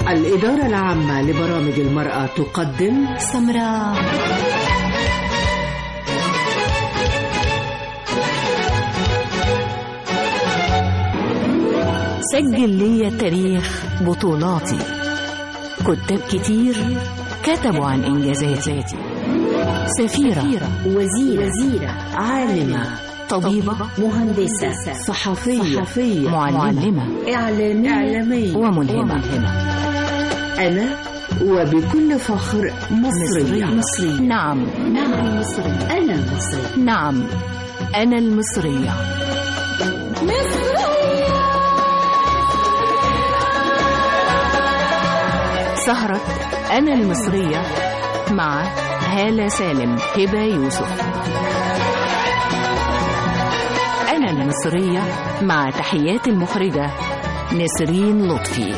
الإدارة العامة لبرامج المرأة تقدم سمراء سجل لي تاريخ بطولاتي كتاب كتير كتبوا عن إنجازاتي سفيرة وزيرة, وزيرة عالمة طبيبة مهندسة صحفية, صحفية معلمة إعلامية, إعلامية وملهمة أنا وبكل فخر مصرية مصرية نعم نعم مصرية أنا مصرية نعم أنا المصرية سهرة أنا المصرية مع هالة سالم هبة يوسف أنا المصرية مع تحيات المخرجة نسرين لطفي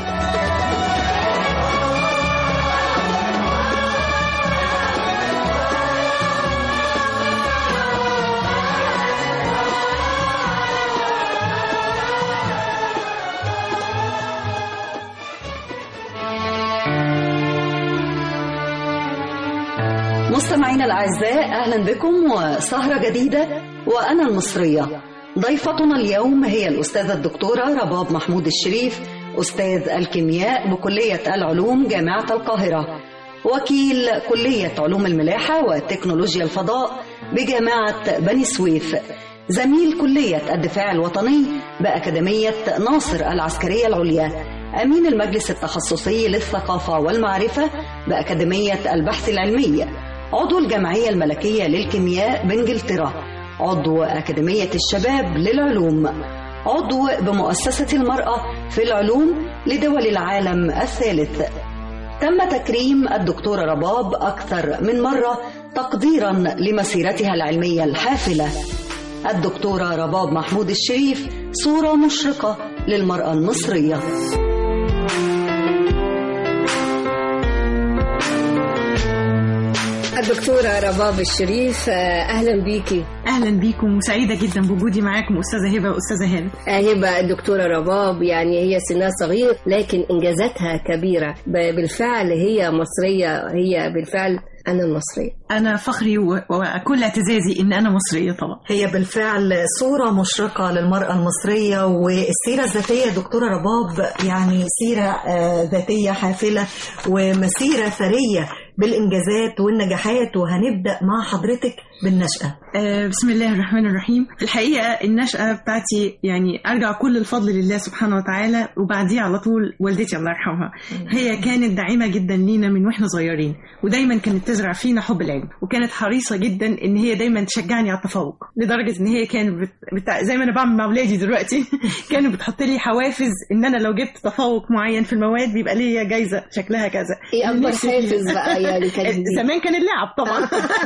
مستمعينا الأعزاء أهلا بكم وسهرة جديدة وأنا المصرية ضيفتنا اليوم هي الأستاذة الدكتورة رباب محمود الشريف أستاذ الكيمياء بكلية العلوم جامعة القاهرة وكيل كلية علوم الملاحة وتكنولوجيا الفضاء بجامعة بني سويف زميل كلية الدفاع الوطني بأكاديمية ناصر العسكرية العليا أمين المجلس التخصصي للثقافة والمعرفة بأكاديمية البحث العلمي عضو الجمعية الملكية للكيمياء بإنجلترا عضو أكاديمية الشباب للعلوم عضو بمؤسسة المرأة في العلوم لدول العالم الثالث تم تكريم الدكتورة رباب أكثر من مرة تقديرا لمسيرتها العلمية الحافلة الدكتورة رباب محمود الشريف صورة مشرقة للمرأة المصرية الدكتورة رباب الشريف أهلا بيكي اهلا بيكم وسعيده جدا بوجودي معاكم استاذه هبه واستاذه هاله هبة الدكتورة رباب يعني هي سنها صغير لكن إنجازاتها كبيرة ب- بالفعل هي مصرية هي بالفعل أنا المصرية انا فخري و- وكل اعتزازي ان انا مصريه طبعا هي بالفعل صورة مشرقة للمرأة المصرية والسيرة الذاتية دكتورة رباب يعني سيرة آه، ذاتية حافلة ومسيرة ثرية بالإنجازات والنجاحات وهنبدأ مع حضرتك بالنشأة آه بسم الله الرحمن الرحيم في الحقيقه النشاه بتاعتي يعني ارجع كل الفضل لله سبحانه وتعالى وبعديه على طول والدتي الله يرحمها هي كانت داعمه جدا لينا من واحنا صغيرين ودايما كانت تزرع فينا حب العلم وكانت حريصه جدا ان هي دايما تشجعني على التفوق لدرجه ان هي كانت بت... بت... زي ما انا بعمل مع اولادي دلوقتي كانت بتحط لي حوافز ان انا لو جبت تفوق معين في المواد بيبقى ليا جايزه شكلها كذا إيه أكبر نفسي فيها. حافز بقى يعني كان دي؟ زمان كان اللعب طبعا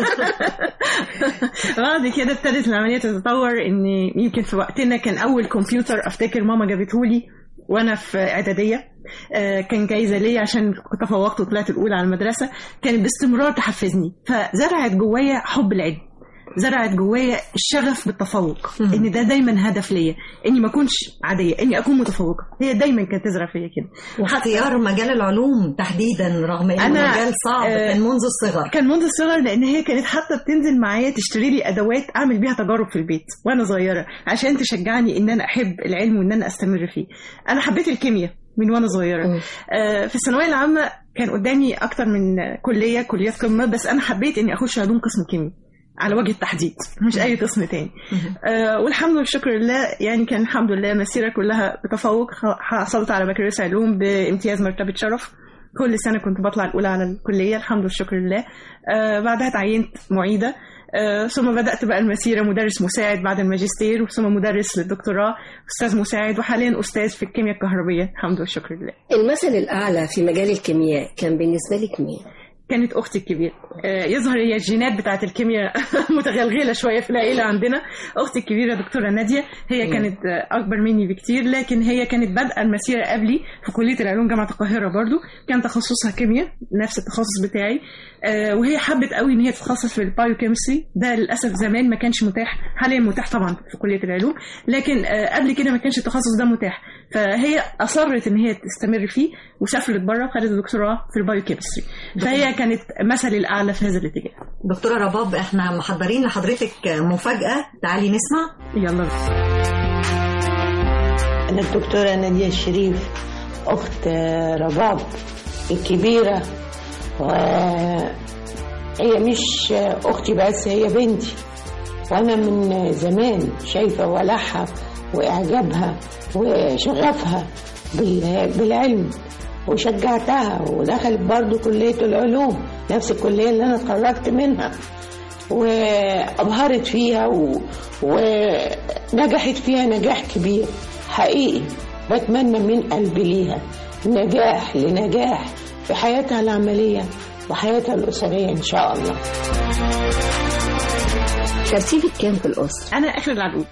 بعد كده ابتدت العمليه تتطور ان يمكن في وقتنا كان اول كمبيوتر افتكر ماما جابته لي وانا في اعداديه آه، كان جايزه ليا عشان كنت تفوقت وطلعت الاولى على المدرسه كانت باستمرار تحفزني فزرعت جوايا حب العلم زرعت جوايا الشغف بالتفوق ان ده دايما هدف ليا اني ما اكونش عاديه اني اكون متفوقه هي دايما كانت تزرع فيا كده واختيار مجال العلوم تحديدا رغم انه أنا، مجال صعب آه، من منذ الصغر كان منذ الصغر لان هي كانت حتى بتنزل معايا تشتري لي ادوات اعمل بيها تجارب في البيت وانا صغيره عشان تشجعني ان انا احب العلم وان انا استمر فيه انا حبيت الكيمياء من وانا صغيره مم. آه في الثانويه العامه كان قدامي اكتر من كليه كليات قمه بس انا حبيت اني اخش علوم قسم كيمياء على وجه التحديد مش اي قسم تاني آه والحمد لله والشكر لله يعني كان الحمد لله مسيره كلها بتفوق حصلت على بكالوريوس علوم بامتياز مرتبه شرف كل سنه كنت بطلع الاولى على الكليه الحمد لله والشكر لله آه بعدها تعينت معيده آه ثم بدات بقى المسيره مدرس مساعد بعد الماجستير ثم مدرس للدكتوراه استاذ مساعد وحاليا استاذ في الكيمياء الكهربيه الحمد لله والشكر لله المثل الأعلى في مجال الكيمياء كان بالنسبة لك مين؟ كانت اختي الكبيره آه، يظهر هي الجينات بتاعت الكيمياء متغلغله شويه في العيله عندنا اختي الكبيره دكتوره ناديه هي كانت آه، اكبر مني بكتير لكن هي كانت بادئه المسيره قبلي في كليه العلوم جامعه القاهره برضو كان تخصصها كيمياء نفس التخصص بتاعي آه، وهي حبت قوي ان هي تتخصص في البايوكيمستري ده للاسف زمان ما كانش متاح حاليا متاح طبعا في كليه العلوم لكن آه، قبل كده ما كانش التخصص ده متاح فهي اصرت ان هي تستمر فيه وسافرت بره خدت الدكتوراه في البايوكيمستري فهي كانت مثل الاعلى في هذا الاتجاه دكتورة رباب احنا محضرين لحضرتك مفاجأة تعالي نسمع يلا أنا الدكتورة نادية الشريف أخت رباب الكبيرة وهي مش أختي بس هي بنتي وأنا من زمان شايفة ولعها وإعجابها وشغفها بال- بالعلم وشجعتها ودخلت برضو كلية العلوم نفس الكلية اللي أنا اتخرجت منها وأبهرت فيها و... ونجحت فيها نجاح كبير حقيقي بتمنى من قلبي ليها نجاح لنجاح في حياتها العملية وحياتها الأسرية إن شاء الله ترتيبك كام في الأسرة؟ انا اخر العنقود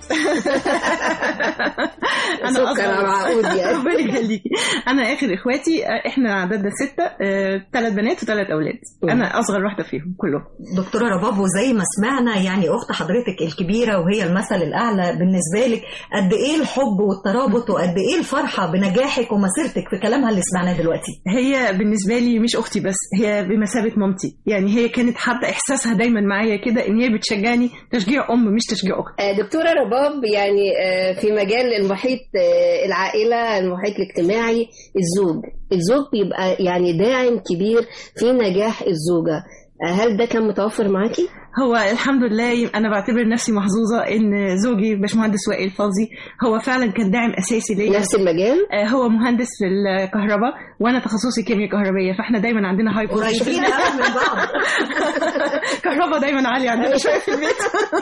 سكر على عقود يعني. ربنا يخليكي انا اخر اخواتي آه، احنا عددنا سته ثلاث بنات وثلاث اولاد انا اصغر واحده فيهم كلهم دكتورة رباب وزي ما سمعنا يعني أخت حضرتك الكبيرة وهي المثل الأعلى بالنسبة لك قد إيه الحب والترابط وقد إيه الفرحة بنجاحك ومسيرتك في كلامها اللي سمعناه دلوقتي هي بالنسبه لي مش اختي بس هي بمثابه مامتي يعني هي كانت حابه احساسها دايما معايا كده ان هي بتشجعني تشجيع ام مش تشجيع اخت آه، دكتورة رباب يعني آه، في مجال المحيط آه، العائلة المحيط الاجتماعي الزوج الزوج بيبقى يعني داعم كبير في نجاح الزوجة آه، هل ده كان متوفر معاكي؟ هو الحمد لله انا بعتبر نفسي محظوظه ان زوجي باشمهندس وائل فوزي هو فعلا كان داعم اساسي ليا نفس المجال؟ آه، هو مهندس في الكهرباء وانا تخصصي كيمياء كهربائيه فاحنا دايما عندنا هاي قريبين قوي من بعض كهرباء دايما عاليه عندنا شويه في البيت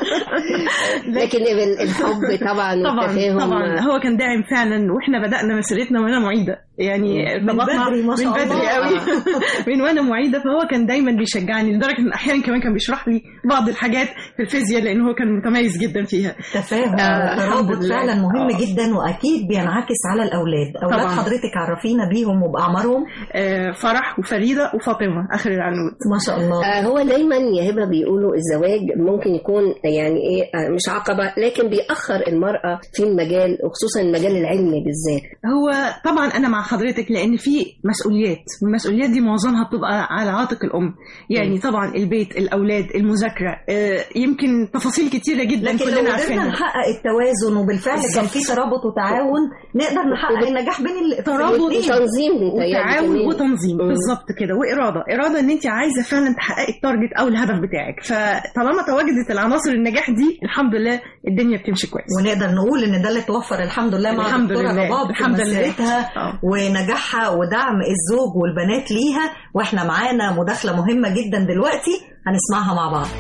لكن ال- الحب طبعا طبعا والتفاهم طبعا هو كان داعم فعلا واحنا بدانا مسيرتنا وانا معيده يعني من ارتبطنا بدري ما شاء من بدري الله. قوي من وانا معيده فهو كان دايما بيشجعني لدرجه ان احيانا كمان كان بيشرح لي بعض الحاجات في الفيزياء لان هو كان متميز جدا فيها تفاهم آه، الحمد والترابط لله. فعلا مهم آه. جدا واكيد بينعكس على الاولاد اولاد طبعاً. حضرتك عرفينا بيهم وباعمارهم آه، فرح وفريده وفاطمه اخر العنود ما شاء الله آه، هو دايما يا هبه بيقولوا الزواج ممكن يكون يعني ايه آه، مش عقبه لكن بيأخر المراه في المجال وخصوصا المجال العلمي بالذات هو طبعا انا مع حضرتك لان في مسؤوليات والمسؤوليات دي معظمها بتبقى على عاتق الام يعني طبعا البيت الاولاد المذاكره آه، يمكن تفاصيل كتيره جدا لكن لو كلنا قدرنا عارفينها نحقق التوازن وبالفعل كان في ترابط وتعاون نقدر نحقق النجاح بين ال- ترابط الاثنين. وتنظيم متهيألي وتعاون كمان. وتنظيم مم. بالظبط كده واراده اراده ان انت عايزه فعلا تحققي التارجت او الهدف بتاعك فطالما تواجدت العناصر النجاح دي الحمد لله الدنيا بتمشي كويس ونقدر نقول ان ده اللي توفر الحمد لله مع الحمد الدكتوره لله. رباب في الحمد لله. مسيرتها آه. ونجاحها ودعم الزوج والبنات ليها واحنا معانا مداخله مهمه جدا دلوقتي هنسمعها مع بعض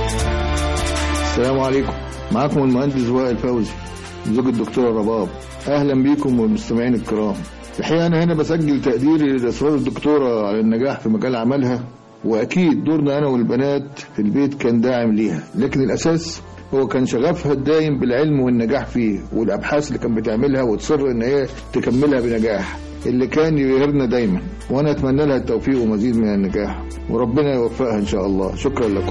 السلام عليكم معاكم المهندس وائل فوزي زوج الدكتورة رباب أهلا بيكم والمستمعين الكرام الحقيقة أنا هنا بسجل تقديري لإصرار الدكتورة على النجاح في مجال عملها وأكيد دورنا أنا والبنات في البيت كان داعم ليها لكن الأساس هو كان شغفها الدايم بالعلم والنجاح فيه والأبحاث اللي كانت بتعملها وتصر إن هي تكملها بنجاح اللي كان يبهرنا دايما وأنا أتمنى لها التوفيق ومزيد من النجاح وربنا يوفقها إن شاء الله شكرا لكم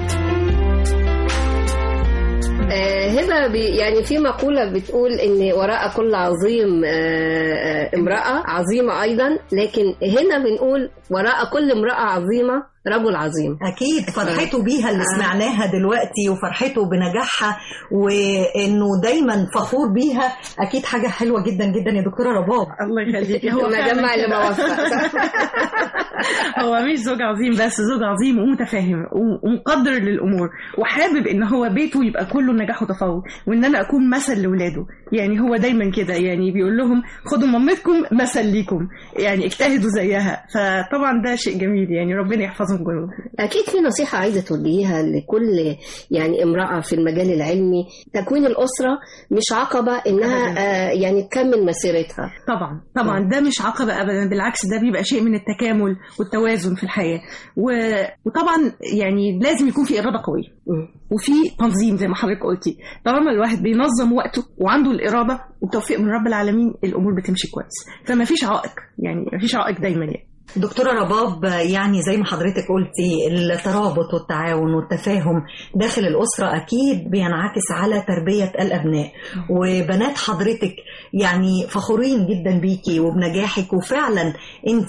آه، هبه بي يعني في مقوله بتقول ان وراء كل عظيم آه، آه، امراه عظيمه ايضا لكن هنا بنقول وراء كل امراه عظيمه رجل عظيم اكيد فرحته بيها اللي سمعناها دلوقتي وفرحته بنجاحها وانه دايما فخور بيها اكيد حاجه حلوه جدا جدا يا دكتوره رباب الله يخليكي هو المجمع فعلاً اللي كده. موفق هو مش زوج عظيم بس زوج عظيم ومتفاهم و- ومقدر للامور وحابب ان هو بيته يبقى كله نجاح وتفوق وان انا اكون مثل لاولاده يعني هو دايما كده يعني بيقول لهم خدوا مامتكم مثل ليكم يعني اجتهدوا زيها فطبعا ده شيء جميل يعني ربنا يحفظهم كلهم أكيد في نصيحة عايزة توجهيها لكل يعني امرأة في المجال العلمي تكوين الأسرة مش عقبة إنها أبداً. آه يعني تكمل مسيرتها طبعا طبعا ده مش عقبه ابدا بالعكس ده بيبقى شيء من التكامل والتوازن توازن في الحياه و... وطبعا يعني لازم يكون في اراده قويه مم. وفي تنظيم زي ما حضرتك قلتي طالما الواحد بينظم وقته وعنده الاراده وبتوفيق من رب العالمين الامور بتمشي كويس فما فيش عائق يعني ما فيش عائق دايما يعني دكتورة رباب يعني زي ما حضرتك قلتي الترابط والتعاون والتفاهم داخل الأسرة أكيد بينعكس على تربية الأبناء وبنات حضرتك يعني فخورين جدا بيكي وبنجاحك وفعلا انت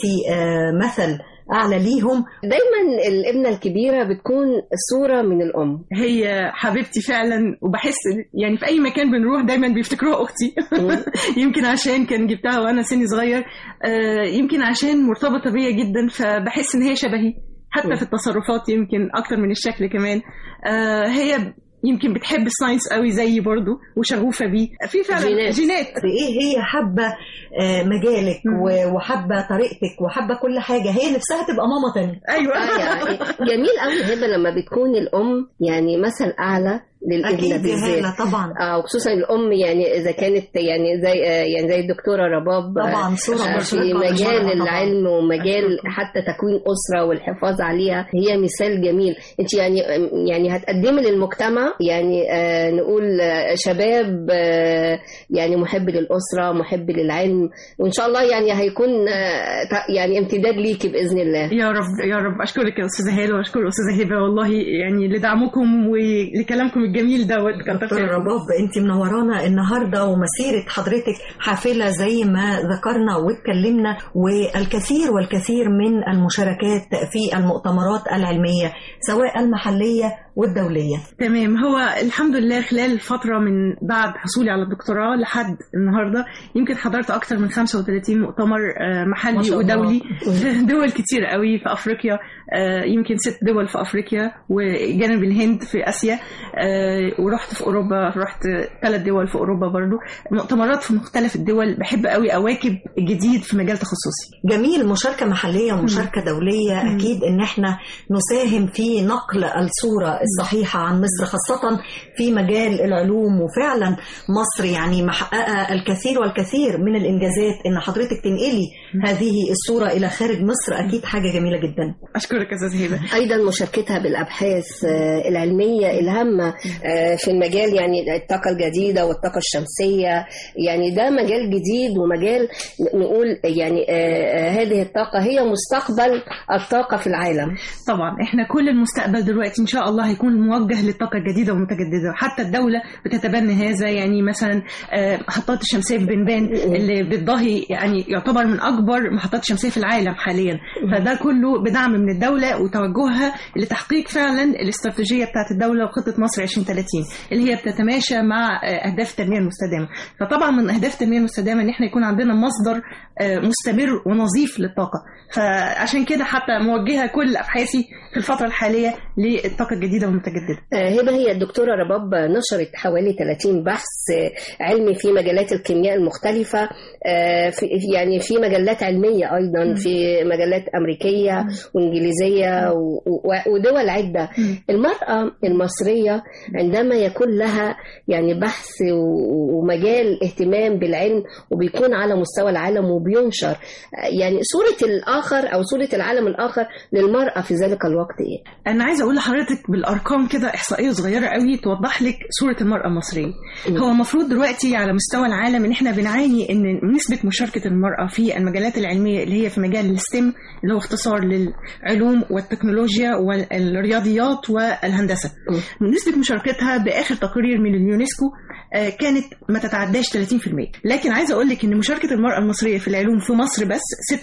مثل أعلى ليهم دايما الابنة الكبيرة بتكون صورة من الأم هي حبيبتي فعلا وبحس يعني في اي مكان بنروح دايما بيفتكروها اختي يمكن عشان كان جبتها وانا سني صغير آه، يمكن عشان مرتبطه بيا جدا فبحس ان هي شبهي حتى في التصرفات يمكن اكتر من الشكل كمان آه، هي يمكن بتحب الساينس قوي زيي برضو وشغوفه بيه في فعلا جينات. جينات ايه هي حابه آه، مجالك مم. و- وحابه طريقتك وحابه كل حاجه هي نفسها تبقى ماما تانية ايوه آه يعني جميل قوي هبه لما بتكون الام يعني مثل اعلى للابنه اكيد يا بالذات هاله طبعا اه وخصوصا الام يعني اذا كانت يعني زي آه يعني زي الدكتوره رباب آه، طبعا صوره آه، في مشرقة للمرأة مجال طبعاً. العلم ومجال حتى تكوين اسره والحفاظ عليها هي مثال جميل انت يعني يعني هتقدمي للمجتمع يعني آه نقول آه، شباب آه يعني محب للاسره محب للعلم وان شاء الله يعني هيكون آه ت- يعني امتداد ليكي باذن الله يا رب يا رب اشكرك يا استاذه هاله واشكر الاستاذه هبه والله يعني لدعمكم ولكلامكم الجميل دوت كتر دكتورة خيركم. رباب انت منورانا النهارده ومسيره حضرتك حافله زي ما ذكرنا واتكلمنا والكثير والكثير من المشاركات في المؤتمرات العلميه سواء المحليه والدوليه تمام هو الحمد لله خلال فترة من بعد حصولي على الدكتوراه لحد النهاردة يمكن حضرت أكثر من 35 مؤتمر آه، ما محلي شاء الله. ودولي في دول كتير قوي في أفريقيا آه، يمكن ست دول في أفريقيا وجانب الهند في آسيا آه، ورحت في أوروبا رحت ثلاث دول في أوروبا برضو مؤتمرات في مختلف الدول بحب قوي أواكب الجديد في مجال تخصصي جميل مشاركة محلية ومشاركة دولية مم. أكيد إن إحنا نساهم في نقل الصورة الصحيحة عن مصر خاصة في مجال العلوم وفعلا مصر يعني محققة الكثير والكثير من الإنجازات إن حضرتك تنقلي هذه الصورة إلى خارج مصر أكيد حاجة جميلة جدا أشكرك يا أستاذ هبة ايضا مشاركتها بالابحاث آه، العلميه الهامه آه، في المجال يعني الطاقه الجديده والطاقه الشمسيه يعني ده مجال جديد ومجال نقول يعني آه، آه، هذه الطاقه هي مستقبل الطاقه في العالم طبعا احنا كل المستقبل دلوقتي ان شاء الله هيكون موجه للطاقه الجديده والمتجدده حتى الدوله بتتبنى هذا يعني مثلا آه، محطات الشمسيه في بنبان اللي بتضاهي يعني يعتبر من اكبر محطات الشمسيه في العالم حاليا فده كله بدعم من الدوله وتوجهها لتحقيق فعلا الاستراتيجيه بتاعت الدوله وخطه مصر 2030 اللي هي بتتماشى مع آه، اهداف التنميه المستدامه فطبعا من اهداف التنميه المستدامه ان احنا يكون عندنا مصدر آه، مستمر ونظيف للطاقه فعشان كده حتى موجهه كل ابحاثي في الفتره الحاليه للطاقه الجديده والمتجدده آه، هبه هي الدكتوره رباب نشرت حوالي 30 بحث آه، علمي في مجالات الكيمياء المختلفه آه، في يعني في مجلات علميه ايضا في مجلات امريكيه وانجليزيه و- و- ودول عده المراه المصريه عندما يكون لها يعني بحث و- ومجال اهتمام بالعلم وبيكون على مستوى العالم وبينشر آه، يعني صوره الاخر او صوره العالم الاخر للمراه في ذلك الوقت ايه؟ انا عايزه اقول لحضرتك بالارقام كده احصائيه صغيره قوي توضح لك صوره المراه المصريه هو المفروض دلوقتي على مستوى العالم ان احنا بنعاني ان نسبه مشاركه المراه في المجالات العلميه اللي هي في مجال الستيم اللي هو اختصار للعلوم والتكنولوجيا والرياضيات والهندسه نسبه مشاركتها باخر تقرير من اليونسكو آه، كانت ما تتعداش 30% لكن عايزه اقول لك ان مشاركه المراه المصريه في العلوم في مصر بس 46%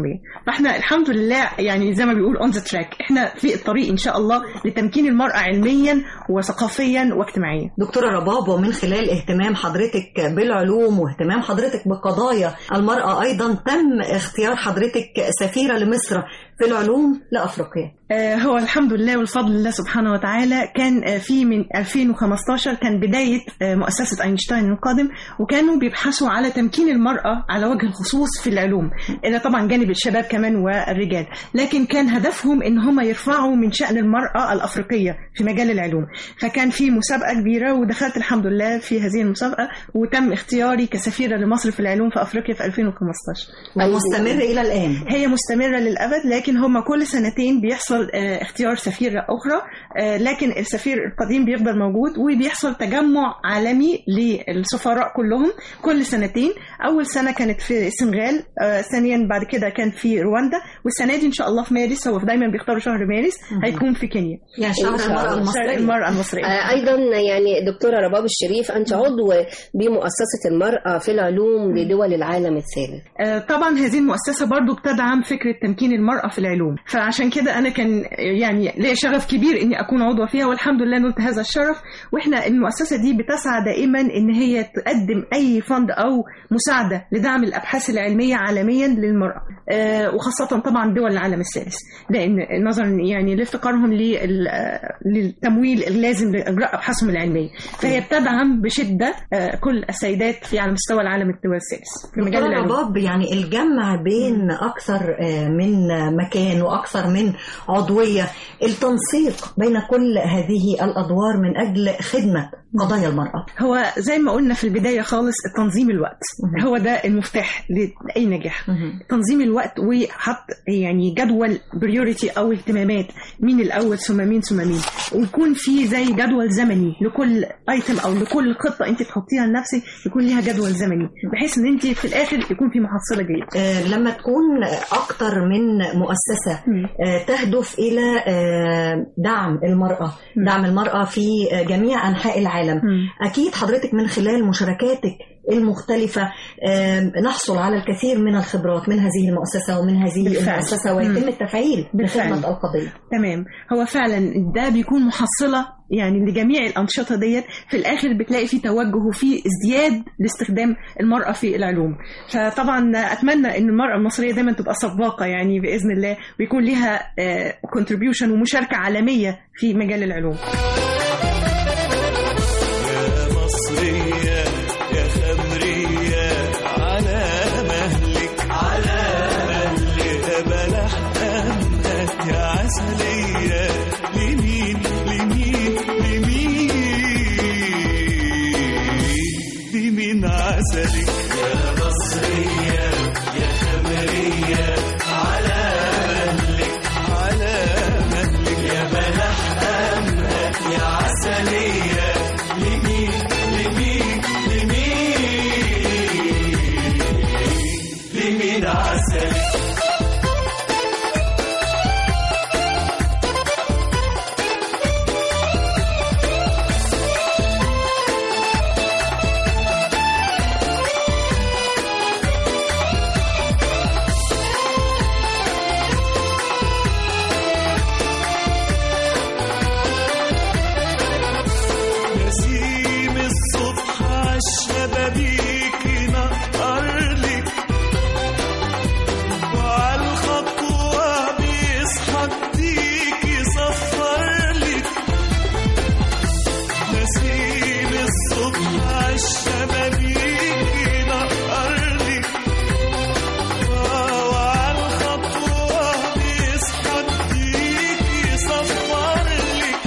فاحنا الحمد لله يعني زي ما بيقول اون ذا تراك احنا في الطريق ان شاء الله لتمكين المراه علميا وثقافيا واجتماعيا دكتورة رباب ومن خلال اهتمام حضرتك بالعلوم واهتمام حضرتك بقضايا المرأة أيضا تم اختيار حضرتك سفيرة لمصر في العلوم لأفريقيا آه، هو الحمد لله والفضل لله سبحانه وتعالى كان آه، في من 2015 كان بداية آه، مؤسسة أينشتاين القادم وكانوا بيبحثوا على تمكين المرأة على وجه الخصوص في العلوم إلى طبعا جانب الشباب كمان والرجال لكن كان هدفهم إن هم يرفعوا من شأن المرأة الأفريقية في مجال العلوم فكان في مسابقة كبيرة ودخلت الحمد لله في هذه المسابقة وتم اختياري كسفيرة لمصر في العلوم في أفريقيا في 2015 ومستمر إلى الآن هي مستمرة للأبد لكن هم كل سنتين بيحصل آه، اختيار سفيرة أخرى آه، لكن السفير القديم بيفضل موجود وبيحصل تجمع عالمي للسفراء كلهم كل سنتين أول سنة كانت في السنغال آه، ثانيا بعد كده كان في رواندا والسنة دي إن شاء الله في مارس هو دايما بيختاروا شهر مارس هيكون في كينيا يعني شهر إن شاء المرأة الله. المصرية شهر المرأة المصرية آه، ايضا يعني دكتوره رباب الشريف انت عضو بمؤسسه المراه في العلوم لدول العالم الثالث آه، طبعا هذه المؤسسة برضو بتدعم فكرة تمكين المرأة في العلوم فعشان كده أنا كان يعني ليا شغف كبير إني أكون عضوة فيها والحمد لله نلت هذا الشرف وإحنا المؤسسة دي بتسعى دائما إن هي تقدم أي فند أو مساعدة لدعم الأبحاث العلمية عالميا للمرأة آه، وخاصة طبعا دول العالم الثالث لأن نظرا يعني لافتقارهم لل- آه، للتمويل اللازم لإجراء أبحاثهم العلمية فهي بتدعم بشدة آه، كل السيدات في على مستوى العالم الدول الثالث في مجال دكتورة العلوم رباب يعني الجمع بين أكثر آه، من مكان وأكثر من عضوية التنسيق بين كل هذه الأدوار من أجل خدمة قضايا المرأة هو زي ما قلنا في البداية خالص تنظيم الوقت مهم. هو ده المفتاح لأي نجاح تنظيم الوقت وحط يعني جدول بريوريتي أو اهتمامات مين الأول ثم مين ثم مين ويكون في زي جدول زمني لكل ايتم أو لكل خطة أنت تحطيها لنفسك يكون ليها جدول زمني بحيث إن أنت في الآخر يكون في محصلة جيدة آه، لما تكون أكثر من مؤسسة مم. آه، تهدف إلى آه، دعم المرأة مم. دعم المرأة في آه، جميع أنحاء العالم مم. أكيد حضرتك من خلال مشاركاتك المختلفة آم، نحصل على الكثير من الخبرات من هذه المؤسسة ومن هذه بالفعل. المؤسسة ويتم مم. التفعيل بالفعل. لخدمة القضية تمام هو فعلا ده بيكون محصلة يعني لجميع الأنشطة ديت في الآخر بتلاقي في توجه وفي ازدياد لاستخدام المرأة في العلوم فطبعا أتمنى أن المرأة المصرية دايما تبقى سباقة يعني بإذن الله ويكون لها كونتريبيوشن ومشاركة عالمية في مجال العلوم يا مصرية يا خمرية على مهلك على مهلك يا بلح أمك يا عسلية لمين لمين لمين لمين عسلك يا مصرية يا خمرية على مهلك على مهلك يا بلح أمك يا عسلية لمين لمين لمين لمين عسلك نسيم الصبح عالشبابيك ينقرلك وعالخطوة بيصحى جديك يصفرلك نسيم الصبح عالشبابيك ينقرلك وعالخطوة بيصحى جديك يصفرلك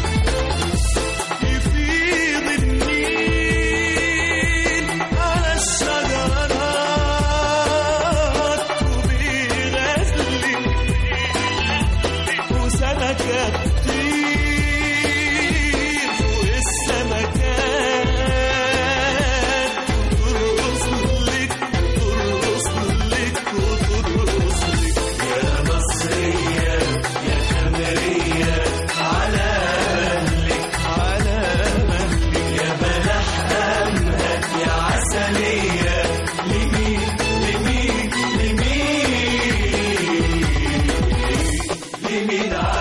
يفيض النيل على الشجرات وبيغزلك وسمكة تطير فوق السمكات وترقص لك ترقص لك وترقص لك يا مصرية يا خمرية على مهلك على مهلك يا بلح أمهك يا عسلية لمين لمين لمين لمين عسلية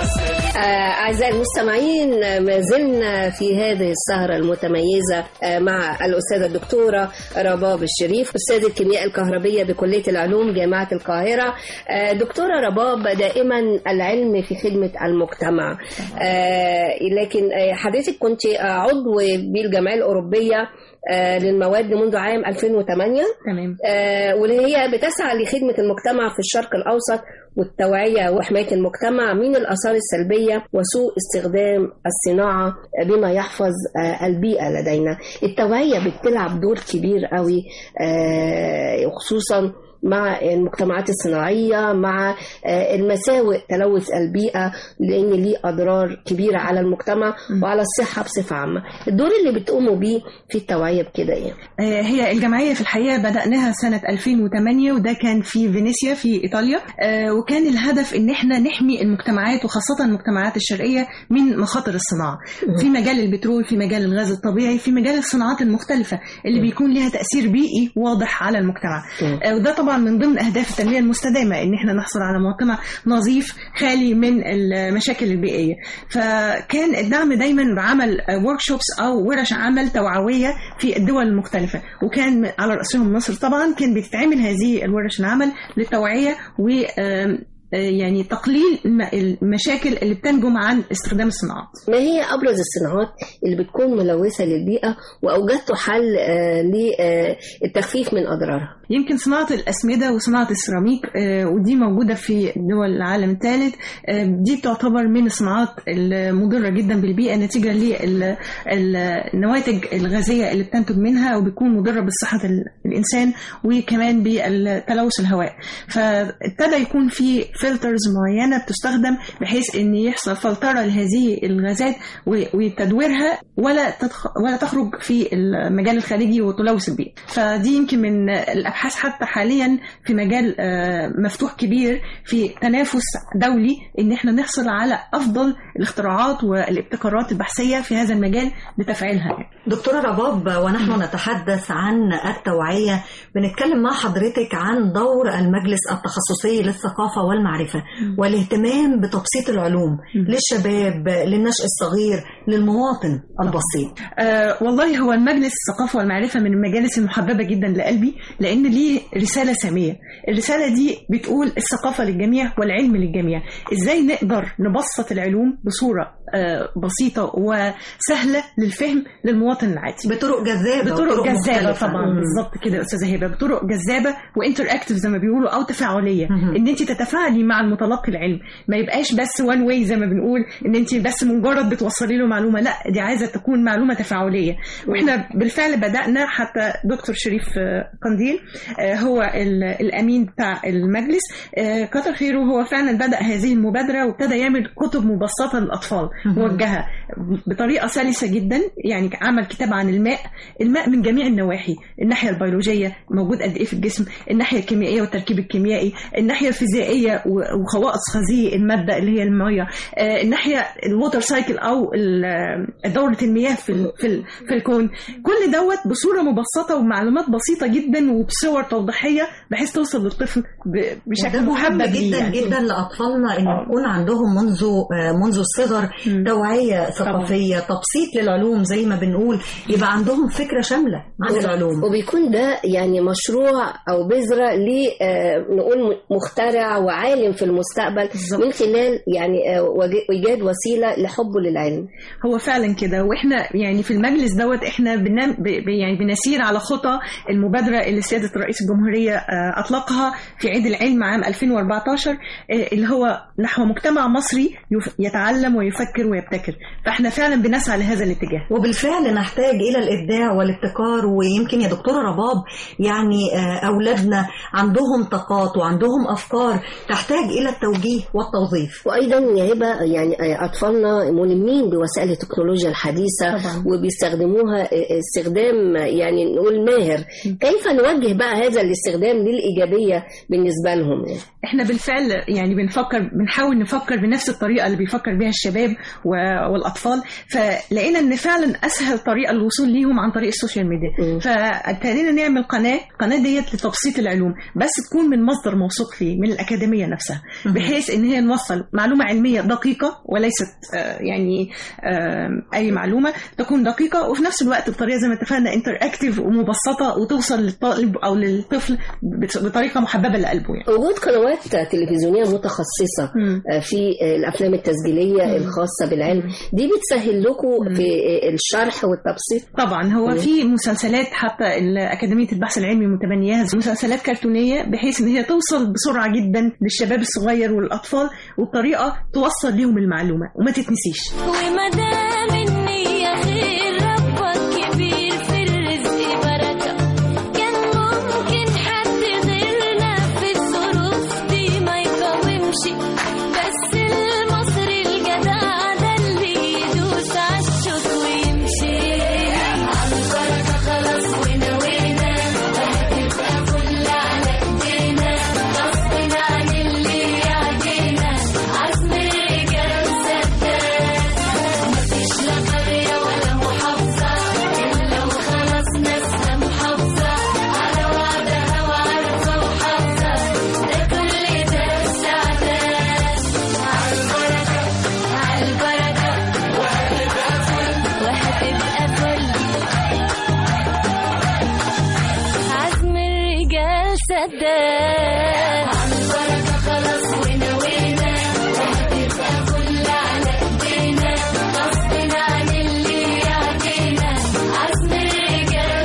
آه، أعزائي المستمعين آه، ما زلنا في هذه السهرة المتميزة آه، مع الأستاذة الدكتورة رباب الشريف أستاذ الكيمياء الكهربية بكلية العلوم جامعة القاهرة آه، دكتورة رباب دائما العلم في خدمة المجتمع آه، لكن آه، حضرتك كنت آه، عضو بالجمعية الأوروبية آه، للمواد منذ عام 2008 تمام آه، واللي هي بتسعى لخدمة المجتمع في الشرق الأوسط والتوعية وحماية المجتمع من الآثار السلبية وسوء استخدام الصناعة بما يحفظ آه، البيئة لدينا التوعية بتلعب دور كبير قوي آه، خصوصا مع المجتمعات الصناعية مع آه، المساوئ تلوث البيئة لأن ليه أضرار كبيرة على المجتمع وعلى الصحة بصفة عامة الدور اللي بتقوموا بيه في التوعية بكده إيه؟ آه، هي الجمعية في الحقيقة بدأناها سنة 2008 وده كان في فينيسيا في إيطاليا آه، وكان الهدف إن إحنا نحمي المجتمعات وخاصة المجتمعات الشرقية من مخاطر الصناعة في مجال البترول في مجال الغاز الطبيعي في مجال الصناعات المختلفة اللي بيكون لها تأثير بيئي واضح على المجتمع آه، وده طبعا من ضمن أهداف التنمية المستدامة إن إحنا نحصل على مجتمع نظيف خالي من المشاكل البيئية فكان الدعم دايما بعمل ورك شوبس أو ورش عمل توعوية في الدول المختلفة وكان على رأسهم مصر طبعا كان بتتعمل هذه الورش العمل للتوعية و آم، آه، يعني تقليل الم- المشاكل اللي بتنجم عن استخدام الصناعات ما هي أبرز الصناعات اللي بتكون ملوثة للبيئة وأوجدتوا حل آه، للتخفيف من أضرارها؟ يمكن صناعة الأسمدة وصناعة السيراميك آه، ودي موجودة في دول العالم الثالث آه، دي تعتبر من الصناعات المضرة جدا بالبيئة نتيجة للنواتج الغازية اللي بتنتج منها وبيكون مضرة بصحة ال- الإنسان وكمان بالتلوث الهواء فابتدى يكون في فلترز معينة بتستخدم بحيث أن يحصل فلترة لهذه الغازات و- وتدويرها ولا تدخ... ولا تخرج في المجال الخارجي وتلوث البيئة فدي يمكن من الأبحاث حتى حاليا في مجال آه، مفتوح كبير في تنافس دولي ان احنا نحصل على افضل الاختراعات والابتكارات البحثيه في هذا المجال لتفعيلها دكتورة رباب ونحن نتحدث عن التوعية بنتكلم مع حضرتك عن دور المجلس التخصصي للثقافة والمعرفة والاهتمام بتبسيط العلوم للشباب للنشء الصغير للمواطن البسيط آه والله هو المجلس الثقافة والمعرفة من المجالس المحببة جدا لقلبي لأن ليه رسالة سامية الرسالة دي بتقول الثقافة للجميع والعلم للجميع إزاي نقدر نبسط العلوم بصورة آه بسيطة وسهلة للفهم للمواطن العادي بطرق جذابة بطرق وطرق جذابة مختلفة. طبعا مم. بالظبط كده يا استاذه هبه بطرق جذابه وانتر اكتف زي ما بيقولوا او تفاعليه مهم. ان انت تتفاعلي مع المتلقي العلم ما يبقاش بس وان واي زي ما بنقول ان انت بس مجرد بتوصلي له معلومه لا دي عايزه تكون معلومه تفاعليه واحنا بالفعل بدانا حتى دكتور شريف آه، قنديل آه، هو ال- الامين بتاع المجلس آه، كتر خيره هو فعلا بدا هذه المبادره وابتدى يعمل كتب مبسطه للاطفال موجهه بطريقه سلسه جدا يعني عمل كتاب عن الماء الماء من جميع النواحي الناحيه البيولوجيه موجود قد ايه في الجسم الناحيه الكيميائيه والتركيب الكيميائي الناحيه الفيزيائيه و- وخواص هذه الماده اللي هي الميه آه، الناحيه الووتر سايكل او ال- دوره المياه في ال- في ال- في الكون كل دوت بصوره مبسطه ومعلومات بسيطه جدا وبصور توضيحيه بحيث توصل للطفل ب- بشكل وده محبب مهم ليه جدا يعني. جدا لاطفالنا ان آه. يكون عندهم منذ آه، منذ الصغر مم. توعيه ثقافيه تبسيط للعلوم زي ما بنقول يبقى عندهم فكره شامله عن العلوم وبيكون ده يعني مشروع او بذره ل آه، نقول مخترع وعالم في المستقبل بالظبط. من خلال يعني آه، وج- ايجاد وسيله لحبه للعلم هو فعلا كده واحنا يعني في المجلس دوت احنا بنام ب ب- يعني بنسير على خطى المبادره اللي سياده رئيس الجمهوريه آه، اطلقها في عيد العلم عام 2014 آه، اللي هو نحو مجتمع مصري يف- يتعلم ويفكر ويبتكر فاحنا فعلا بنسعى لهذا الاتجاه وبالفعل نحتاج الى الابداع والابتكار ويمكن يا دكتوره رباب يعني آه، اولادنا عندهم طاقات وعندهم افكار تحتاج الى التوجيه والتوظيف وايضا يا هبه يعني آه، اطفالنا ملمين بوسائل التكنولوجيا الحديثه طبعا. وبيستخدموها آه، استخدام آه، يعني نقول ماهر كيف نوجه بقى هذا الاستخدام للايجابيه بالنسبه لهم يعني؟ احنا بالفعل يعني بنفكر بنحاول نفكر بنفس الطريقه اللي بيفكر بيها الشباب و- والاطفال فلقينا ان فعلا اسهل طريقه للوصول ليهم عن طريق السوشيال ميديا فابتدينا نعمل قناه قناه ديت لتبسيط العلوم بس تكون من مصدر موثوق فيه من الاكاديميه نفسها بحيث ان هي نوصل معلومه علميه دقيقه وليست آه، يعني آه، اي معلومه تكون دقيقه وفي نفس الوقت بطريقه زي ما اتفقنا انتر اكتيف ومبسطه وتوصل للطالب او للطفل بت- بطريقه محببه لقلبه يعني وجود قنوات تلفزيونية متخصصة مم. آه، في آه، الأفلام التسجيلية مم. الخاصة بالعلم دي بتسهل لكم في آه، الشرح والتبسيط طبعا هو مم. في مسلسلات حتى ال- أكاديمية البحث العلمي متبنياها مسلسلات كرتونية بحيث إن هي توصل بسرعة جدا للشباب الصغير والأطفال وبطريقة توصل ليهم المعلومة وما تتنسيش وما دام النية خير ربك كبير في الرزق بركة كان ممكن حد غيرنا في الظروف دي ما يقاومش بس المصري الجدع ده اللي يدوس عالشوك ويمشي عالبركة خلاص ونوينا وهتبقى فل على ايدينا غصب عن اللي يعدينا عزم الرجال سداد مفيش لا قرية ولا محافظة إلا وخلاص ناسها محافظة على وعدها وعارفة وحافظة ده كل ده سعادات عالبركة عالبركة وهتبقى فل وهتبقى فل عزم الرجال سداد عالبركة خلاص ونوينا وهتبقى فل على ايدينا غصب عن اللي يعدينا عزم الرجال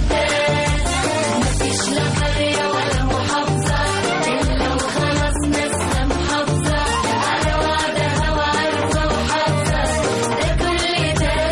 سداد مفيش لا قرية ولا محافظة إلا وخلاص ناسها محافظة على وعدها وعارفة وحافظة ده كل ده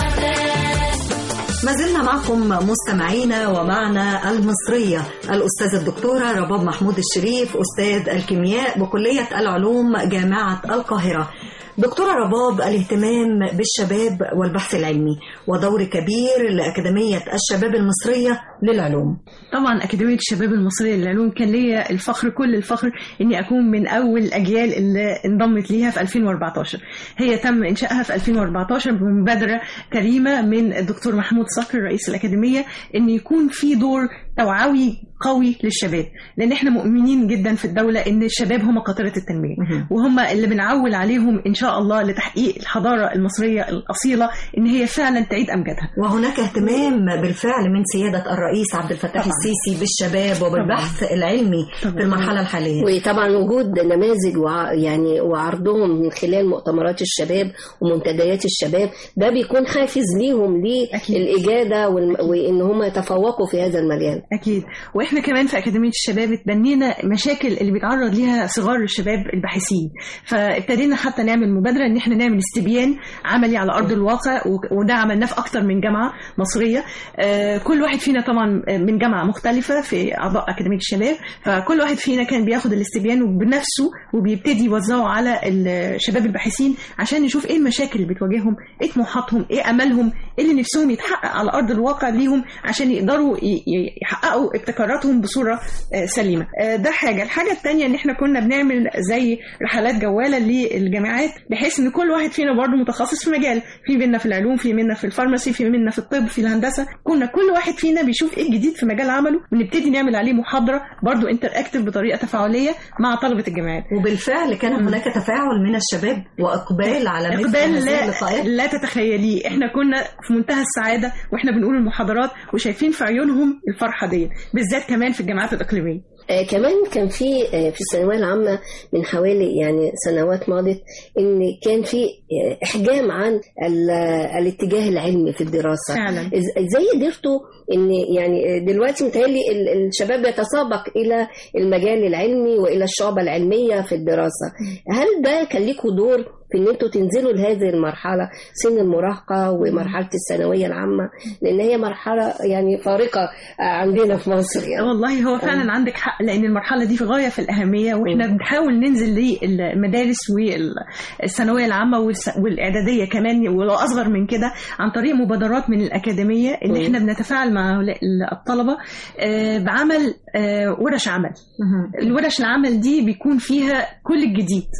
سعادات ما زلنا معكم مستمعينا ومعنا المصرية الأستاذة الدكتورة رباب محمود الشريف أستاذ الكيمياء بكلية العلوم جامعة القاهرة دكتورة رباب الاهتمام بالشباب والبحث العلمي ودور كبير لأكاديمية الشباب المصرية للعلوم طبعا أكاديمية الشباب المصرية للعلوم كان ليا الفخر كل الفخر إني أكون من أول الأجيال اللي انضمت ليها في 2014 هي تم إنشائها في 2014 بمبادرة كريمة من الدكتور محمود صقر رئيس الأكاديمية إن يكون في دور توعوي قوي للشباب لأن إحنا مؤمنين جدا في الدولة إن الشباب هم قاطرة التنمية وهم اللي بنعول عليهم إن شاء الله لتحقيق الحضارة المصرية الأصيلة إن هي فعلا تعيد أمجادها وهناك اهتمام بالفعل من سيادة الرئيس عبد الفتاح طبعاً. السيسي بالشباب وبالبحث العلمي طبعاً. في المرحلة الحالية وطبعا وجود نماذج وع يعني وعرضهم من خلال مؤتمرات الشباب ومنتديات الشباب ده بيكون حافز ليهم أكيد. للإجادة والم- وإن هم يتفوقوا في هذا المجال أكيد وإحنا كمان في أكاديمية الشباب اتبنينا مشاكل اللي بيتعرض ليها صغار الشباب الباحثين فابتدينا حتى نعمل مبادرة إن إحنا نعمل استبيان عملي على أرض الواقع و- وده عملناه في أكتر من جامعة مصرية آه، كل واحد فينا طبعا من جامعة مختلفة في أعضاء أكاديمية الشباب فكل واحد فينا كان بياخد الاستبيان بنفسه وبيبتدي يوزعه على الشباب الباحثين عشان نشوف إيه المشاكل اللي بتواجههم إيه طموحاتهم إيه أملهم إيه اللي نفسهم يتحقق على أرض الواقع ليهم عشان يقدروا ي- ي- يحققوا ابتكاراتهم بصورة آه، سليمة آه، ده حاجة الحاجة التانية إن إحنا كنا بنعمل زي رحلات جوالة للجامعات بحيث إن كل واحد فينا برضه متخصص في مجال في منا في العلوم في منا في الفارماسي في منا في الطب في الهندسة كنا كل واحد فينا بيشوف إيه الجديد في مجال عمله ونبتدي نعمل عليه محاضرة برضه انتر اكتف بطريقة تفاعلية مع طلبة الجامعات وبالفعل كان هناك تفاعل من الشباب وإقبال على مثل اقبال هذه لا, اللقاءات لا تتخيليه احنا كنا في منتهى السعاده واحنا بنقول المحاضرات وشايفين في عيونهم الفرحه دي بالذات كمان في الجامعات الاقليميه آه كمان كان في آه في الثانويه العامه من حوالي يعني سنوات ماضت ان كان في آه احجام عن ال- الاتجاه العلمي في الدراسه فعلا. إز- ازاي قدرتوا ان يعني دلوقتي متهيألي ال- الشباب يتسابق الى المجال العلمي والى الشعبه العلميه في الدراسه هل ده كان ليكوا دور في ان انتوا تنزلوا لهذه المرحله سن المراهقه ومرحله الثانويه العامه لان هي مرحله يعني فارقه آه، عندنا في مصر يعني والله هو فعلا عندك حق لان المرحله دي في غايه في الاهميه واحنا بنحاول ننزل للمدارس والثانويه العامه والس- والاعداديه كمان ولو اصغر من كده عن طريق مبادرات من الاكاديميه ان مم. احنا بنتفاعل مع هؤلاء الطلبه آه، بعمل آه، ورش عمل الورش العمل دي بيكون فيها كل الجديد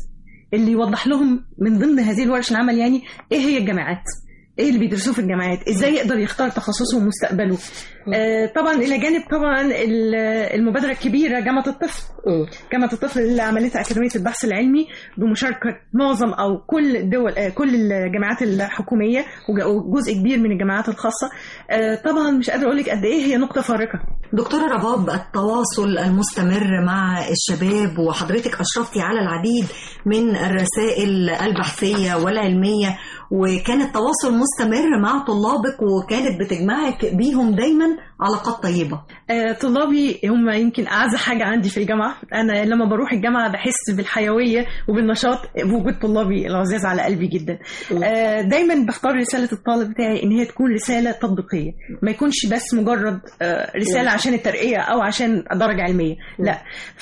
اللي يوضح لهم من ضمن هذه الورش العمل يعني ايه هي الجامعات ايه اللي بيدرسوه في الجامعات ازاي يقدر يختار تخصصه ومستقبله آه طبعا الى جانب طبعا ال- المبادره الكبيره جامعه الطفل جامعه الطفل اللي عملتها اكاديميه البحث العلمي بمشاركه معظم او كل الدول آه كل الجامعات الحكوميه وج- وجزء كبير من الجامعات الخاصه آه طبعا مش قادره اقول لك قد ايه هي نقطه فارقه دكتورة رباب التواصل المستمر مع الشباب وحضرتك أشرفتي على العديد من الرسائل البحثية والعلمية وكان التواصل مستمر مع طلابك وكانت بتجمعك بيهم دايما علاقات طيبة آه، طلابي هم يمكن اعز حاجه عندي في الجامعه انا لما بروح الجامعه بحس بالحيويه وبالنشاط بوجود طلابي العزاز على قلبي جدا آه، دايما بختار رساله الطالب بتاعي ان هي تكون رساله تطبيقيه ما يكونش بس مجرد آه، رساله نعم. عشان الترقيه او عشان درجه علميه لا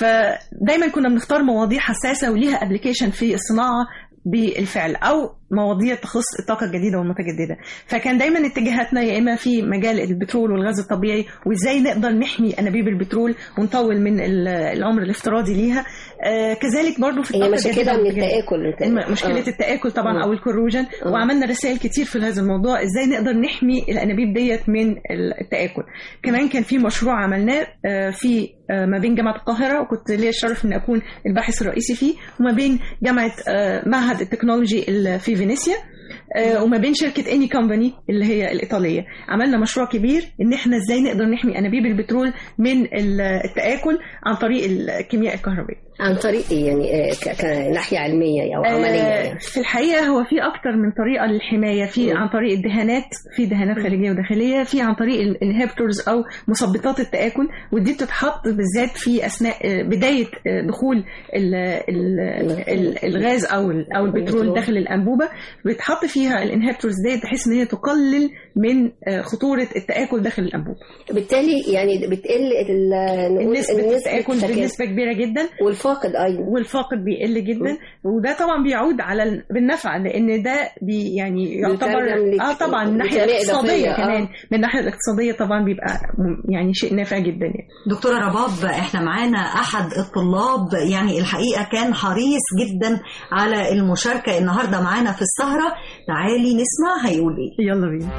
فدايما كنا بنختار مواضيع حساسه وليها ابلكيشن في الصناعه بالفعل او مواضيع تخص الطاقه الجديده والمتجدده فكان دايما اتجاهاتنا يا اما في مجال البترول والغاز الطبيعي وازاي نقدر نحمي انابيب البترول ونطول من ال- العمر الافتراضي ليها آه كذلك برضو في هي الطاقه مشكلة الجديده من والمتجددة. التآكل انت- الم- مشكله آه. التاكل طبعا مم. او الكروجن وعملنا رسائل كتير في هذا الموضوع ازاي نقدر نحمي الانابيب ديت من ال- التاكل كمان كان في مشروع عملناه آه، في آه، ما بين جامعه القاهره وكنت ليا الشرف ان اكون الباحث الرئيسي فيه وما بين جامعه آه، معهد التكنولوجي ال- في فينيسيا آه، وما بين شركه اني كومباني اللي هي الايطاليه عملنا مشروع كبير ان احنا ازاي نقدر نحمي انابيب البترول من ال- التاكل عن طريق الكيمياء الكهربائيه عن طريق ايه يعني آه، ك- كناحية علمية أو عملية آه، يعني في الحقيقه هو في اكتر من طريقه للحمايه في عن طريق الدهانات في دهانات خارجيه وداخليه في عن طريق الانهبتورز او مثبطات التاكل ودي بتتحط بالذات في اثناء آه، بدايه آه، دخول ال ال ال الغاز او ال- او البترول داخل الانبوبه بتحط فيها الانهبتورز ديت بحيث ان هي تقلل من آه، خطوره التاكل داخل الانبوبه بالتالي يعني بتقل ال- نقول نسبه التاكل التكامل. بنسبه كبيره جدا والفاقد ايضا والفاقد بيقل جدا وده طبعا بيعود على ال- بالنفع لان ده بي يعني يعتبر بيترجم لك- اه طبعا من الناحيه لكمية الاقتصاديه إضافية، آه. كمان من الناحيه الاقتصاديه طبعا بيبقى م- يعني شيء نافع جدا يعني دكتورة رباب احنا معانا احد الطلاب يعني الحقيقة كان حريص جدا على المشاركة النهاردة معانا في السهرة تعالي نسمع هيقول ايه يلا بينا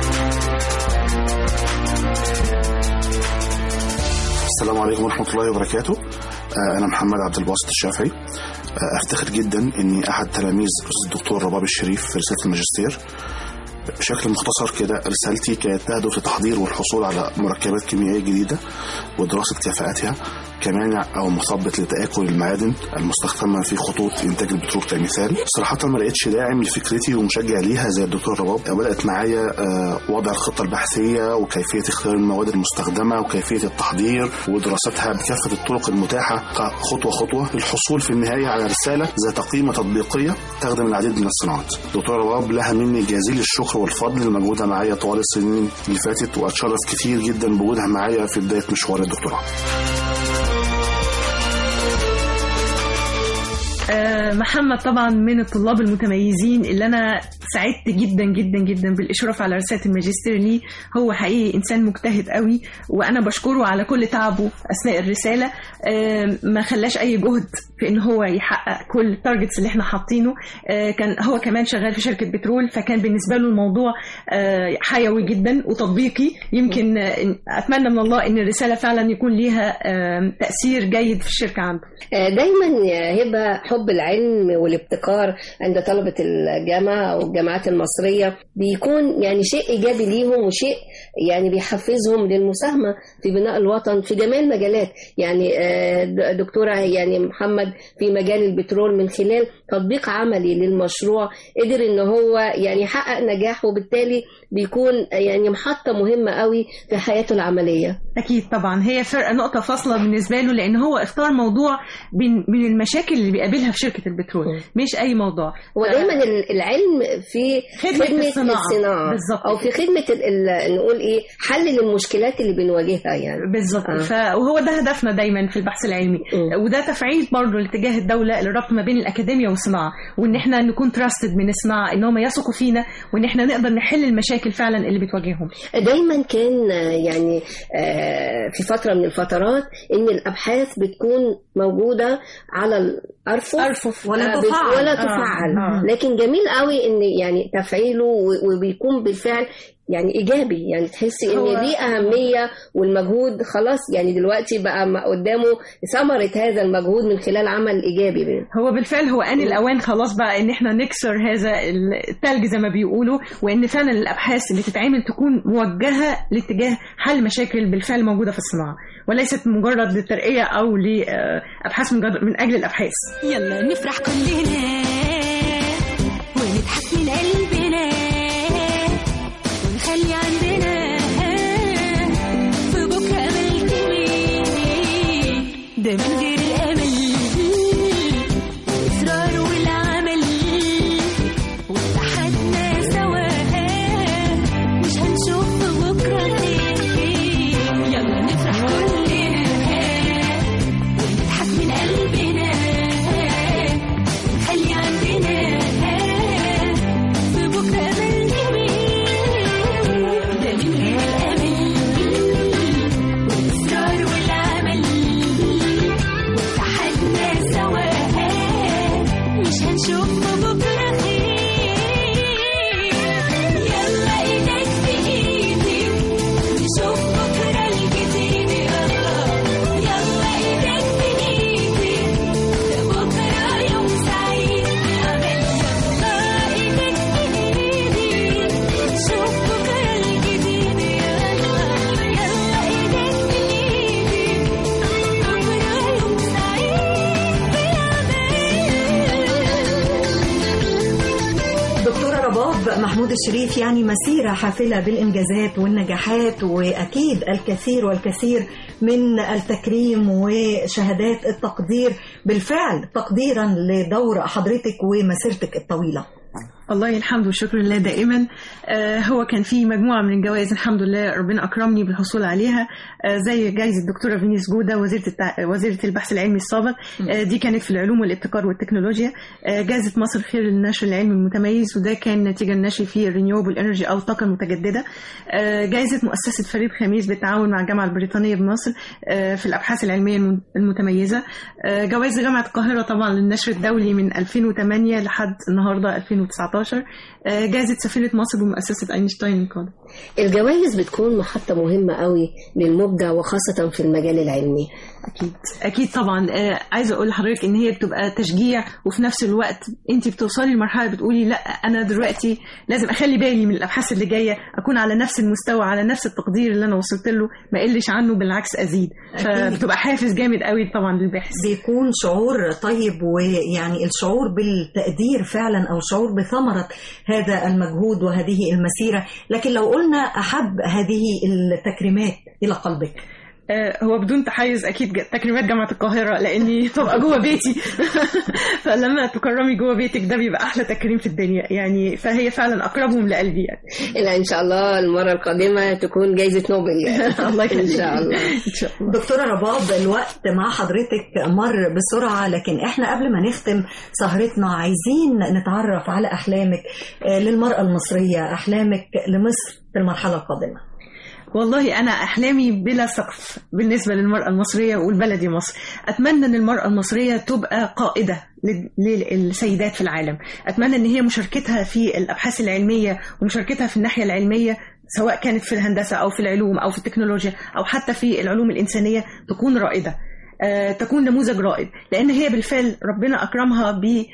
السلام عليكم ورحمة الله وبركاته آه، أنا محمد عبد الباسط الشافعي آه، أفتخر جدا إني أحد تلاميذ الأستاذ الدكتور رباب الشريف في رسالة الماجستير بشكل مختصر كده رسالتي كانت تهدف لتحضير والحصول على مركبات كيميائية جديدة ودراسة كفاءتها كمانع أو مثبط لتآكل المعادن المستخدمة في خطوط إنتاج البترول كمثال صراحة ما لقيتش داعم لفكرتي ومشجع ليها زي الدكتور رباب بدأت معايا آه، وضع الخطة البحثية وكيفية اختيار المواد المستخدمة وكيفية التحضير ودراستها بكافة الطرق المتاحة خطوة خطوة للحصول في النهاية على رسالة ذات قيمة تطبيقية تخدم العديد من الصناعات دكتور رباب لها مني جزيل الشكر والفضل لمجهودها معايا طوال السنين اللي فاتت وأتشرف كتير جدا بوجودها معايا في بداية مشوار الدكتوراه آه، محمد طبعا من الطلاب المتميزين اللي انا سعدت جدا جدا جدا بالاشراف على رساله الماجستير ليه هو حقيقي انسان مجتهد قوي وانا بشكره على كل تعبه اثناء الرساله آه، ما خلاش اي جهد في ان هو يحقق كل التارجتس اللي احنا حاطينه آه، كان هو كمان شغال في شركه بترول فكان بالنسبه له الموضوع آه، حيوي جدا وتطبيقي يمكن آه، اتمنى من الله ان الرساله فعلا يكون ليها آه، تاثير جيد في الشركه عنده آه، دايما يا هبه حب العلم والابتكار عند طلبه الجامعه او الجامعات المصريه بيكون يعني شيء ايجابي ليهم وشيء يعني بيحفزهم للمساهمه في بناء الوطن في جميع المجالات يعني آه، د- دكتوره يعني محمد في مجال البترول من خلال تطبيق عملي للمشروع قدر ان هو يعني يحقق نجاح وبالتالي بيكون يعني محطه مهمه قوي في حياته العمليه أكيد طبعا هي فرق نقطة فاصلة بالنسبة له لأن هو اختار موضوع من من المشاكل اللي بيقابلها في شركة البترول مش أي موضوع ودايما ال- العلم في خدمة خدمة, الصناعة. الصناعة بالظبط. أو في خدمة ال- ال- نقول إيه حل للمشكلات اللي بنواجهها يعني بالظبط آه. ف... وهو ده هدفنا دايما في البحث العلمي وده تفعيل برضه لاتجاه الدوله للربط ما بين الاكاديميا والصناعه وان احنا نكون تراستد من الصناعه ان هم يثقوا فينا وان احنا نقدر نحل المشاكل فعلا اللي بتواجههم دايما كان آه، يعني آه، آه، في فتره من الفترات ان الابحاث بتكون موجوده على الارفف أرفف ولا آه، بت- تفعل. ولا آه، تفعل آه. لكن جميل قوي ان يعني تفعيله و- وبيكون بالفعل يعني ايجابي يعني تحسي ان هو- ليه اهميه والمجهود خلاص يعني دلوقتي بقى م- قدامه ثمره هذا المجهود من خلال عمل ايجابي هو بالفعل هو آن الأوان خلاص بقى إن إحنا نكسر هذا التلج زي ما بيقولوا وإن فعلا الأبحاث اللي تتعمل تكون موجهة لاتجاه حل مشاكل بالفعل موجودة في الصناعة وليست مجرد للترقية أو لأبحاث مجرد من أجل الأبحاث يلا نفرح كلنا ونضحك من قلبنا ونخلي عندنا في بكرة أمل كبير ده من غير الأمل والإصرار والعمل واتحدنا سوا مش هنشوف بكرة خير يلا نفرح كلنا ونضحك من قلبنا ونخلي عندنا في بكرة أمل كبير ده من غير الأمل والإصرار والعمل واتحدنا سوا مش هنشوف بكرة خير يلا إيدك في إيدي نشوف بكرة الجديد يلا يلا إيدك في إيدي ده بكرة يوم سعيد نعمل يلا إيدك في إيدي نشوف بكرة الجديد يلا يلا إيدك في إيدي بكرة يوم سعيد دكتورة رباب محمود الشريف يعني مسيرة حافلة بالإنجازات والنجاحات وأكيد الكثير والكثير من التكريم وشهادات التقدير بالفعل تقديرا لدور حضرتك ومسيرتك الطويلة والله الحمد والشكر لله دائما آه هو كان في مجموعة من الجوائز الحمد لله ربنا أكرمني بالحصول عليها آه زي جائزة الدكتورة فينيس جودة وزيرة التع... وزيرة البحث العلمي السابق آه دي كانت في العلوم والابتكار والتكنولوجيا آه جائزة مصر خير للنشر العلمي المتميز وده كان نتيجة النشر في الرينيوبل انرجي أو الطاقة المتجددة آه جائزة مؤسسة فريد خميس بالتعاون مع الجامعة البريطانية بمصر آه في الأبحاث العلمية الم- المتميزة آه جوائز جامعة القاهرة طبعا للنشر الدولي من 2008 لحد النهاردة 2019 آه جائزة سفيرة مصر بمؤسسة أينشتاين القادة الجوائز بتكون محطة مهمة قوي للمبدع وخاصة في المجال العلمي اكيد اكيد طبعا آه عايزه اقول لحضرتك ان هي بتبقى تشجيع وفي نفس الوقت انت بتوصلي لمرحله بتقولي لا انا دلوقتي لازم اخلي بالي من الابحاث اللي جايه اكون على نفس المستوى على نفس التقدير اللي انا وصلت له ما اقلش عنه بالعكس ازيد أكيد. فبتبقى حافز جامد قوي طبعا للباحث بيكون شعور طيب ويعني الشعور بالتقدير فعلا او شعور بثمره هذا المجهود وهذه المسيره لكن لو قلنا احب هذه التكريمات الى قلبك آه، هو بدون تحيز اكيد ج- تكريمات جامعه القاهره لاني تبقى جوه بيتي فلما تكرمي جوه بيتك ده بيبقى احلى تكريم في الدنيا يعني فهي فعلا اقربهم لقلبي يعني إلا إن شاء الله المرة القادمة تكون جايزة نوبل يعني. الله إن شاء الله ان شاء الله دكتورة رباب الوقت مع حضرتك مر بسرعة لكن احنا قبل ما نختم سهرتنا عايزين نتعرف على أحلامك آه، للمرأة المصرية أحلامك لمصر في المرحلة القادمة والله أنا أحلامي بلا سقف بالنسبة للمرأة المصرية والبلدي مصر أتمنى أن المرأة المصرية تبقى قائدة لل- للسيدات في العالم أتمنى أن هي مشاركتها في الأبحاث العلمية ومشاركتها في الناحية العلمية سواء كانت في الهندسة أو في العلوم أو في التكنولوجيا أو حتى في العلوم الإنسانية تكون رائدة آه، تكون نموذج رائد لأن هي بالفعل ربنا أكرمها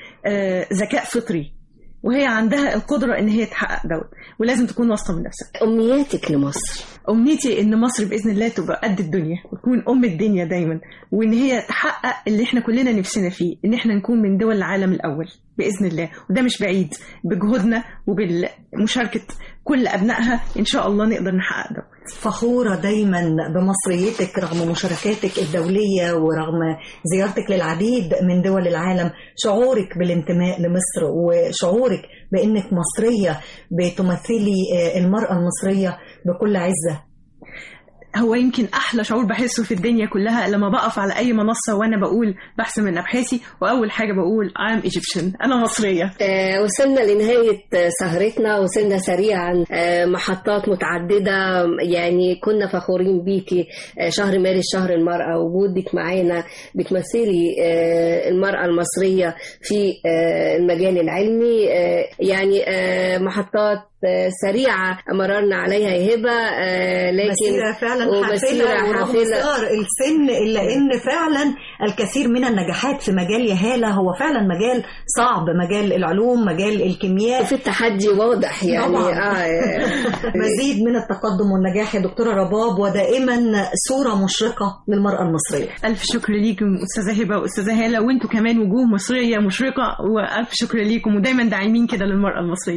بذكاء فطري وهي عندها القدرة إن هي تحقق دوت ولازم تكون واثقة من نفسها أمنياتك لمصر أمنيتي إن مصر بإذن الله تبقى قد الدنيا وتكون أم الدنيا دايما وإن هي تحقق اللي إحنا كلنا نفسنا فيه إن إحنا نكون من دول العالم الأول بإذن الله وده مش بعيد بجهودنا وبمشاركة كل أبنائها إن شاء الله نقدر نحقق ده فخورة دايما بمصريتك رغم مشاركاتك الدولية ورغم زيارتك للعديد من دول العالم شعورك بالانتماء لمصر وشعورك بأنك مصرية بتمثلي آه، المرأة المصرية بكل عزة هو يمكن احلى شعور بحسه في الدنيا كلها لما بقف على اي منصه وانا بقول بحث من ابحاثي واول حاجه بقول I'm Egyptian انا مصريه آه، وصلنا لنهاية آه، سهرتنا وصلنا سريعا آه، محطات متعددة يعني كنا فخورين بيكي آه، شهر مارس شهر المرأة وجودك معانا بتمثلي آه، المرأة المصرية في آه، المجال العلمي آه، يعني آه، محطات آه، سريعة مررنا عليها يا هبة آه، لكن مسيرة فعلا ومسيرة حافلة ورغم حافلة صغر السن إلا إن فعلا الكثير من النجاحات في مجال يهالة هو فعلا مجال صعب مجال العلوم مجال الكيمياء وفي التحدي واضح يعني طبعا. آه مزيد من التقدم والنجاح يا دكتورة رباب ودائما صورة مشرقة للمرأة المصرية الف شكر ليكم استاذه هبه واستاذه هاله وانتوا كمان وجوه مصريه مشرقه والف شكر ليكم ودايما داعمين كده للمراه المصريه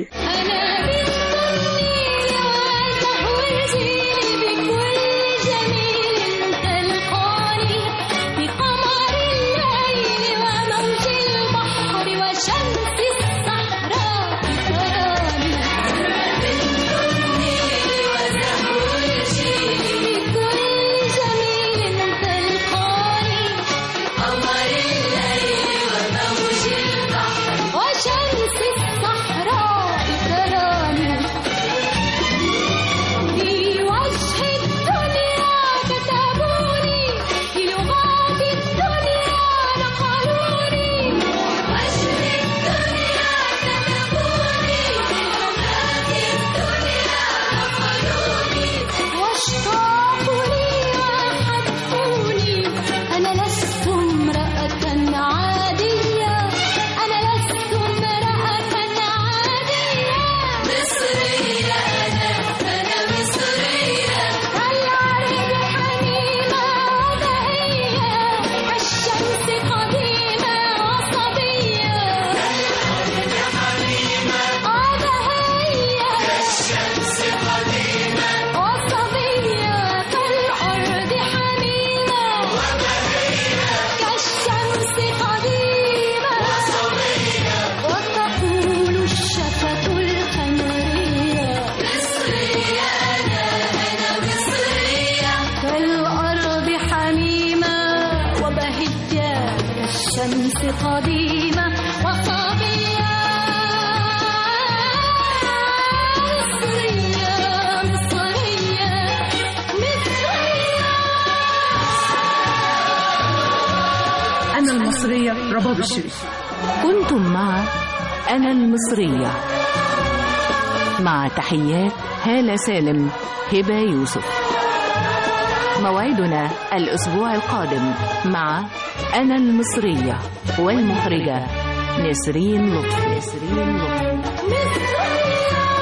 وشمس الصحراء تراني في وجه الدنيا كتبوني في لغات الدنيا نقلوني وجه الدنيا كتبوني في لغات الدنيا نقلوني واشتاقوا لي وحبوني أنا لست امرأة عادية أنا لست امرأة عادية مصرية أنا أنا مصرية كالعرب حميمة وبهية كالشمس قديمة وصبية كالعرب حميمة وبهية كالشمس قديمة وصبية كالأرض حميمة وبهية كالشمس قديمة وصبية وتقول الشفة الحمرية مصرية أنا أنا مصرية كالأرض حميمة وبهية كالشمس قديمة وصبية مصرية مصرية انا المصريه رباب الشريف كنتم مع أنا المصرية مع تحيات هالة سالم هبة يوسف موعدنا الأسبوع القادم مع أنا المصرية والمخرجة نسرين لطفي نسرين لطفي مصرية